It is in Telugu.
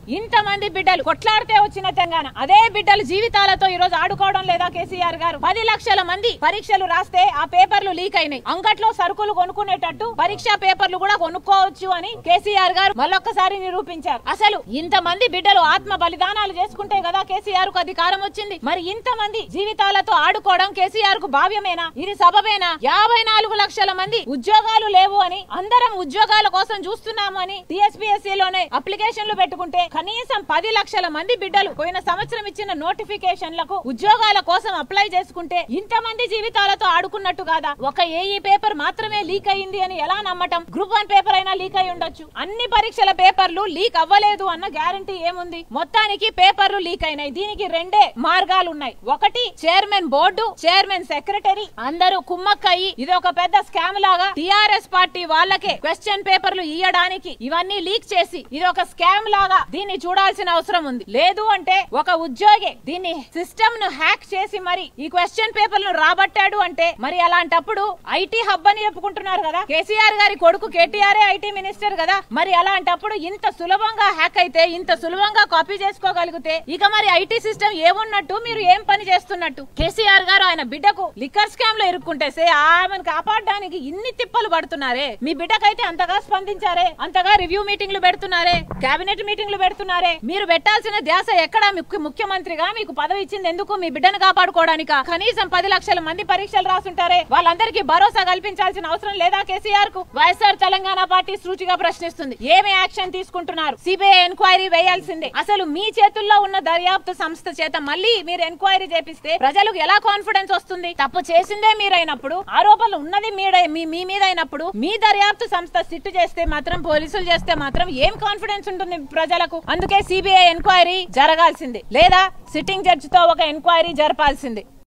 ఇంతమంది బిడ్డలు కొట్లాడితే వచ్చిన తెలంగాణ అదే బిడ్డలు జీవితాలతో ఈ రోజు ఆడుకోవడం లేదా కేసీఆర్ గారు పది లక్షల మంది పరీక్షలు రాస్తే ఆ పేపర్లు లీక్ అయినాయి అంగట్లో సరుకులు కొనుక్కునేటట్టు పరీక్షా పేపర్లు కూడా కొనుక్కోవచ్చు అని కేసీఆర్ గారు మళ్ళొక్కసారి నిరూపించారు అసలు ఇంతమంది బిడ్డలు ఆత్మ బలిదానాలు చేసుకుంటే కదా కేసీఆర్ కు అధికారం వచ్చింది మరి ఇంతమంది జీవితాలతో ఆడుకోవడం కేసీఆర్ కు భావ్యమేనా ఇది సబబేనా యాభై నాలుగు లక్షల మంది ఉద్యోగాలు లేవు అని అందరం ఉద్యోగాల కోసం చూస్తున్నాము అని టీఎస్పీఎస్సీ లోనే అప్లికేషన్లు పెట్టుకుంటే కనీసం పది లక్షల మంది బిడ్డలు పోయిన సంవత్సరం ఇచ్చిన నోటిఫికేషన్లకు ఉద్యోగాల కోసం అప్లై చేసుకుంటే ఇంతమంది జీవితాలతో ఆడుకున్నట్టు కాదా ఒక ఏఈ పేపర్ మాత్రమే లీక్ అయింది అని ఎలా నమ్మటం గ్రూప్ వన్ పేపర్ అయినా లీక్ అయి ఉండొచ్చు అన్ని పరీక్షల పేపర్లు లీక్ అవ్వలేదు అన్న గ్యారంటీ ఏముంది మొత్తానికి పేపర్లు లీక్ అయినాయి దీనికి రెండే మార్గాలు ఉన్నాయి ఒకటి చైర్మన్ బోర్డు చైర్మన్ సెక్రటరీ అందరూ కుమ్మక్కయ్యి ఇది ఒక పెద్ద స్కామ్ లాగా టిఆర్ఎస్ పార్టీ వాళ్ళకే క్వశ్చన్ పేపర్లు ఇయ్యడానికి ఇవన్నీ లీక్ చేసి ఇది ఒక స్కామ్ లాగా దీన్ని చూడాల్సిన అవసరం ఉంది లేదు అంటే ఒక ఉద్యోగి దీన్ని సిస్టమ్ ను హ్యాక్ చేసి మరి ఈ క్వశ్చన్ పేపర్లను రాబట్టాడు అంటే మరి అలాంటప్పుడు ఐటీ హబ్ అని చెప్పుకుంటున్నారు కదా కేసీఆర్ గారి కొడుకు కేటీఆర్ ఐటీ మినిస్టర్ కదా మరి అలాంటప్పుడు ఇంత సులభంగా హ్యాక్ అయితే ఇంత సులభంగా కాపీ చేసుకోగలిగితే ఇక మరి ఐటీ సిస్టమ్ ఏమున్నట్టు మీరు ఏం పని చేస్తున్నట్టు కేసీఆర్ గారు ఆయన బిడ్డకు లిక్కర్ స్కామ్ లో ఇరుక్కుంటే సే ఆమెను కాపాడడానికి ఇన్ని తిప్పలు పడుతున్నారే మీ బిడ్డకైతే అంతగా స్పందించారే అంతగా రివ్యూ మీటింగ్లు పెడుతున్నారే కేబినెట్ మీటింగ్లు పెడుతున్నారే మీరు పెట్టాల్సిన ధ్యాస ఎక్కడ ముఖ్య- ముఖ్యమంత్రిగా మీకు పదవి ఇచ్చింది ఎందుకు మీ బిడ్డను కాపాడుకోవడానిక కనీసం పది లక్షల మంది పరీక్షలు రాసుంటారే వాళ్ళందరికీ భరోసా కల్పించాల్సిన అవసరం లేదా కేసీఆర్ కు వైఎస్ఆర్ తెలంగాణ పార్టీ సూచిగా ప్రశ్నిస్తుంది ఏమి యాక్షన్ తీసుకుంటున్నారు సిబిఐ ఎంక్వైరీ వేయాల్సిందే అసలు మీ చేతుల్లో ఉన్న దర్యాప్తు సంస్థ చేత మళ్ళీ మీరు ఎంక్వైరీ చేపిస్తే ప్రజలకు ఎలా కాన్ఫిడెన్స్ వస్తుంది తప్పు చేసిందే మీరైనప్పుడు ఆరోపణలు ఉన్నది మీడ- మీ మీ మీద అయినప్పుడు మీ దర్యాప్తు సంస్థ సిట్టు చేస్తే మాత్రం పోలీసులు చేస్తే మాత్రం ఏం కాన్ఫిడెన్స్ ఉంటుంది ప్రజలకు అందుకే సిబిఐ ఎంక్వైరీ జరగాల్సిందే లేదా సిట్టింగ్ జడ్జితో ఒక ఎంక్వైరీ జరపాల్సిందే